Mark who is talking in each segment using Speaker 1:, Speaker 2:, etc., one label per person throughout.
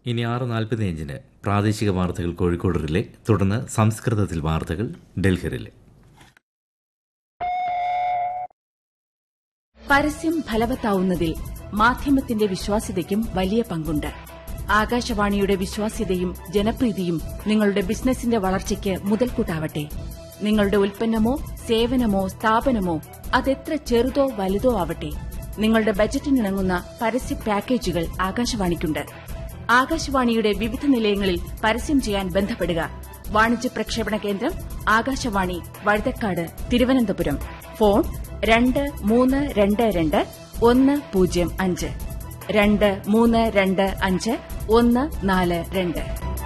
Speaker 1: ഇനി ആറ് നാൽപ്പത്തിയഞ്ചിന് പ്രാദേശിക വാർത്തകൾ കോഴിക്കോട് റിലേ തുടർന്ന് സംസ്കൃതത്തിൽ വാർത്തകൾ ഡൽഹി റിലേ
Speaker 2: പരസ്യം ഫലവത്താവുന്നതിൽ മാധ്യമത്തിന്റെ വിശ്വാസ്യതയ്ക്കും വലിയ പങ്കുണ്ട് ആകാശവാണിയുടെ വിശ്വാസ്യതയും ജനപ്രീതിയും നിങ്ങളുടെ ബിസിനസിന്റെ വളർച്ചയ്ക്ക് മുതൽക്കൂട്ടാവട്ടെ നിങ്ങളുടെ ഉൽപ്പന്നമോ സേവനമോ സ്ഥാപനമോ അതെത്ര ചെറുതോ വലുതോ ആവട്ടെ നിങ്ങളുടെ ബജറ്റിനിണങ്ങുന്ന പരസ്യ പാക്കേജുകൾ ആകാശവാണിക്കുണ്ട് ആകാശവാണിയുടെ വിവിധ നിലയങ്ങളിൽ പരസ്യം ചെയ്യാൻ ബന്ധപ്പെടുക വാണിജ്യ പ്രക്ഷേപണ കേന്ദ്രം ആകാശവാണി വഴുതക്കാട് തിരുവനന്തപുരം ഫോൺ രണ്ട് മൂന്ന് രണ്ട് രണ്ട് ഒന്ന് പൂജ്യം അഞ്ച് രണ്ട് മൂന്ന് രണ്ട് അഞ്ച് ഒന്ന് നാല് രണ്ട്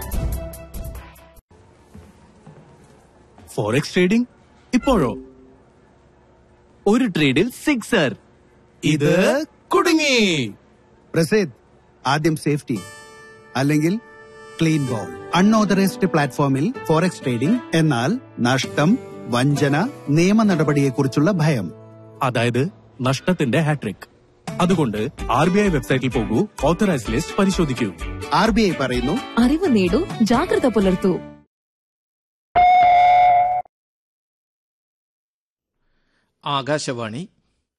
Speaker 3: ഫോറക്സ് ട്രേഡിംഗ് ഇപ്പോഴോ ഒരു ട്രേഡിൽ സിക്സർ ഇത് കുടുങ്ങി
Speaker 4: പ്രസേദ് ആദ്യം സേഫ്റ്റി അല്ലെങ്കിൽ ക്ലീൻ ബോൾ അൺഓതറൈസ്ഡ് പ്ലാറ്റ്ഫോമിൽ ഫോറക്സ് ട്രേഡിംഗ് എന്നാൽ നഷ്ടം വഞ്ചന നിയമ നടപടിയെക്കുറിച്ചുള്ള ഭയം
Speaker 3: അതായത് നഷ്ടത്തിന്റെ ഹാട്രിക് അതുകൊണ്ട് ആർ ബി ഐ വെബ്സൈറ്റിൽ പോകൂ ഓത്തറൈസ് ലിസ്റ്റ് പരിശോധിക്കൂ
Speaker 4: ആർ ബി ഐ പറയുന്നു
Speaker 5: അറിവ് നേടൂ ജാഗ്രത പുലർത്തൂ
Speaker 6: ആകാശവാണി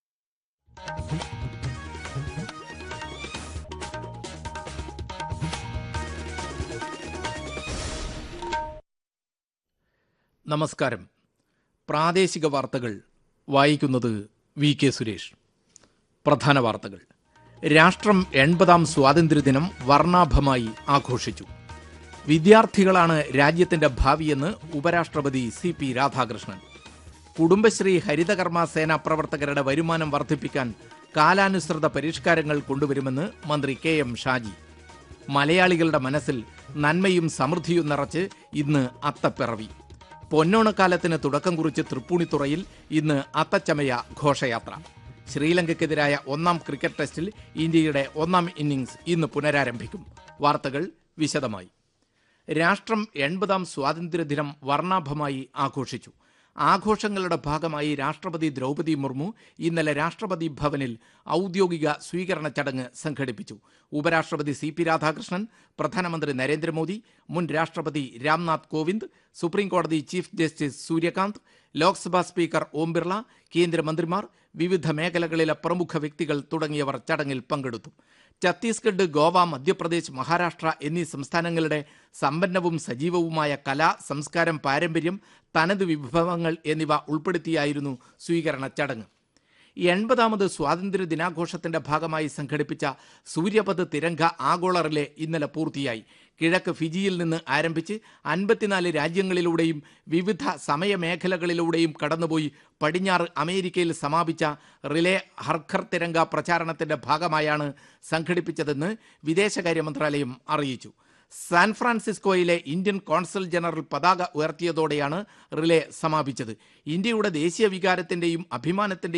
Speaker 6: നമസ്കാരം പ്രാദേശിക വാർത്തകൾ വായിക്കുന്നത് വി കെ സുരേഷ് പ്രധാന വാർത്തകൾ രാഷ്ട്രം എൺപതാം സ്വാതന്ത്ര്യദിനം വർണ്ണാഭമായി ആഘോഷിച്ചു വിദ്യാർത്ഥികളാണ് രാജ്യത്തിന്റെ ഭാവിയെന്ന് ഉപരാഷ്ട്രപതി സി പി രാധാകൃഷ്ണൻ കുടുംബശ്രീ ഹരിതകർമ്മ സേന പ്രവർത്തകരുടെ വരുമാനം വർദ്ധിപ്പിക്കാൻ കാലാനുസൃത പരിഷ്കാരങ്ങൾ കൊണ്ടുവരുമെന്ന് മന്ത്രി കെ എം ഷാജി മലയാളികളുടെ മനസ്സിൽ നന്മയും സമൃദ്ധിയും നിറച്ച് ഇന്ന് അത്തപ്പിറവി പൊന്നോണക്കാലത്തിന് തുടക്കം കുറിച്ച് തൃപ്പൂണിത്തുറയിൽ ഇന്ന് അത്തച്ചമയ ഘോഷയാത്ര ശ്രീലങ്കയ്ക്കെതിരായ ഒന്നാം ക്രിക്കറ്റ് ടെസ്റ്റിൽ ഇന്ത്യയുടെ ഒന്നാം ഇന്നിംഗ്സ് ഇന്ന് പുനരാരംഭിക്കും വാർത്തകൾ വിശദമായി രാഷ്ട്രം എൺപതാം സ്വാതന്ത്ര്യദിനം വർണ്ണാഭമായി ആഘോഷിച്ചു ആഘോഷങ്ങളുടെ ഭാഗമായി രാഷ്ട്രപതി ദ്രൗപദി മുർമു ഇന്നലെ രാഷ്ട്രപതി ഭവനിൽ ഔദ്യോഗിക സ്വീകരണ ചടങ്ങ് സംഘടിപ്പിച്ചു ഉപരാഷ്ട്രപതി സി പി രാധാകൃഷ്ണൻ പ്രധാനമന്ത്രി നരേന്ദ്രമോദി മുൻ രാഷ്ട്രപതി രാംനാഥ് കോവിന്ദ് സുപ്രീം കോടതി chief justice Surya Kant Lok Sabha speaker Om Birla കേന്ദ്രമന്ത്രിമാർ വിവിധ മേഖലകളിലെ പ്രമുഖ വ്യക്തികൾ തുടങ്ങിയവർ ചടങ്ങിൽ പങ്കെടുത്തു ഛത്തീസ്ഗഡ് ഗോവ മധ്യപ്രദേശ് മഹാരാഷ്ട്ര എന്നീ സംസ്ഥാനങ്ങളുടെ സമ്പന്നവും സജീവവുമായ കല സംസ്കാരം പാരമ്പര്യം തനത് വിഭവങ്ങൾ എന്നിവ ഉൾപ്പെടുത്തിയായിരുന്നു സ്വീകരണ ചടങ്ങ് എൺപതാമത് സ്വാതന്ത്ര്യ ദിനാഘോഷത്തിന്റെ ഭാഗമായി സംഘടിപ്പിച്ച സൂര്യപഥ് തിരങ്ക ആഗോള റിലേ ഇന്നലെ പൂർത്തിയായി കിഴക്ക് ഫിജിയിൽ നിന്ന് ആരംഭിച്ച് അൻപത്തിനാല് രാജ്യങ്ങളിലൂടെയും വിവിധ സമയമേഖലകളിലൂടെയും കടന്നുപോയി പടിഞ്ഞാറ് അമേരിക്കയിൽ സമാപിച്ച റിലേ ഹർഖർ തിരങ്ക പ്രചാരണത്തിന്റെ ഭാഗമായാണ് സംഘടിപ്പിച്ചതെന്ന് വിദേശകാര്യ മന്ത്രാലയം അറിയിച്ചു സാൻ ഫ്രാൻസിസ്കോയിലെ ഇന്ത്യൻ കോൺസൽ ജനറൽ പതാക ഉയർത്തിയതോടെയാണ് റിലേ സമാപിച്ചത് ഇന്ത്യയുടെ ദേശീയ വികാരത്തിന്റെയും അഭിമാനത്തിന്റെയും